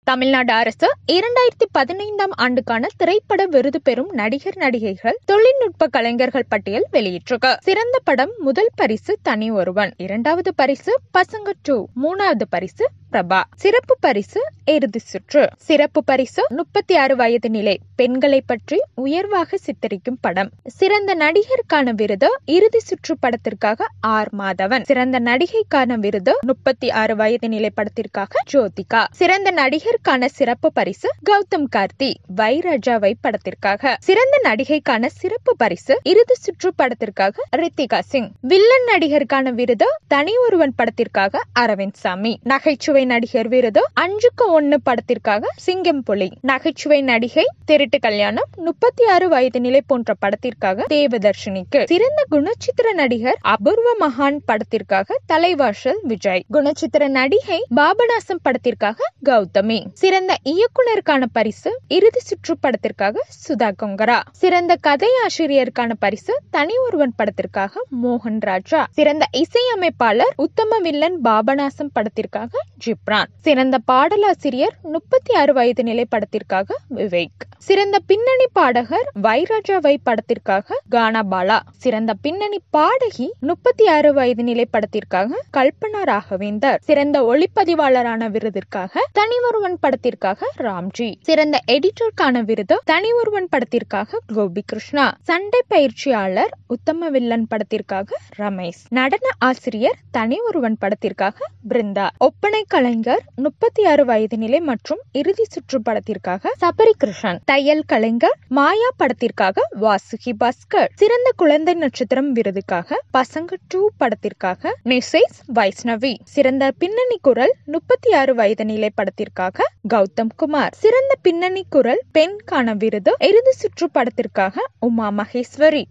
தமிழ்நாடு அரசு இரண்டாயிரத்தி பதினைந்தாம் ஆண்டுக்கான திரைப்பட விருது பெறும் நடிகர் நடிகைகள் தொழில்நுட்ப கலைஞர்கள் பட்டியல் வெளியிட்டிருக்கு சிறந்த படம் முதல் பரிசு தனி ஒருவன் இரண்டாவது பரிசு பசங்க டூ மூணாவது பரிசு பிரபா சிறப்பு பரிசு இறுதி சுற்று சிறப்பு பரிசு முப்பத்தி ஆறு வயது நிலை பெண்களை பற்றி உயர்வாக சித்தரிக்கும் படம் சிறந்த நடிகருக்கான விருது இறுதி சுற்று படத்திற்காக ஆர் மாதவன் சிறந்த நடிகைக்கான விருது முப்பத்தி ஆறு வயது நிலை படத்திற்காக ஜோதிகா சிறந்த நடிகருக்கான சிறப்பு பரிசு கௌதம் கார்த்தி வைரஜாவை படத்திற்காக சிறந்த நடிகைக்கான சிறப்பு பரிசு இறுதி சுற்று படத்திற்காக ரித்திகா சிங் வில்லன் நடிகருக்கான விருது தனி ஒருவன் படத்திற்காக அரவிந்த் சாமி நகைச்சுவை நடிகர் விருது அஞ்சுக்கு ஒன்னு படத்திற்காக சிங்கம் புலி நகைச்சுவை நடிகை திருட்டு கல்யாணம் முப்பத்தி ஆறு வயது நிலை போன்ற படத்திற்காக தேவதர்ஷினிக்கு சிறந்த குணச்சித்திர நடிகர் அபூர்வ மகான் படத்திற்காக தலைவாசல் விஜய் குணச்சித்திர நடிகை பாபநாசம் படத்திற்காக கௌதமி சிறந்த இயக்குனருக்கான பரிசு இறுதி சுற்று படத்திற்காக சுதா கொங்கரா சிறந்த கதை ஆசிரியருக்கான பரிசு தனி ஒருவன் படத்திற்காக மோகன் ராஜா சிறந்த இசையமைப்பாளர் உத்தம வில்லன் பாபநாசம் படத்திற்காக ஜிப்ரான் சிறந்த பாடலாசிரியர் முப்பத்தி ஆறு வயது நிலை படத்திற்காக விவேக் சிறந்த பின்னணி பாடகர் வைராஜாவை படத்திற்காக கானா பாலா சிறந்த பின்னணி பாடகி முப்பத்தி ஆறு வயது நிலை படத்திற்காக கல்பனா ராகவேந்தர் சிறந்த ஒளிப்பதிவாளரான விருதிற்காக தனி ஒருவன் படத்திற்காக ராம்ஜி சிறந்த எடிட்டருக்கான விருது தனி ஒருவன் படத்திற்காக கோபி கிருஷ்ணா சண்டை பயிற்சியாளர் உத்தம வில்லன் படத்திற்காக ரமேஷ் நடன ஆசிரியர் தனி ஒருவன் படத்திற்காக பிருந்தா ஒப்பனை கலைஞர் முப்பத்தி ஆறு வயது நிலை மற்றும் இறுதி சுற்று படத்திற்காக சபரி கிருஷ்ணன் தையல் கலைஞர் மாயா படத்திற்காக வாசுகி பாஸ்கர் சிறந்த குழந்தை நட்சத்திரம் விருதுக்காக பசங்க டூ படத்திற்காக நிசைஸ் வைஷ்ணவி சிறந்த பின்னணி குரல் முப்பத்தி ஆறு வயது நிலை படத்திற்காக கௌதம் குமார் சிறந்த பின்னணி குரல் பெண்கான விருது இறுதி சுற்று படத்திற்காக உமா மகேஸ்வரி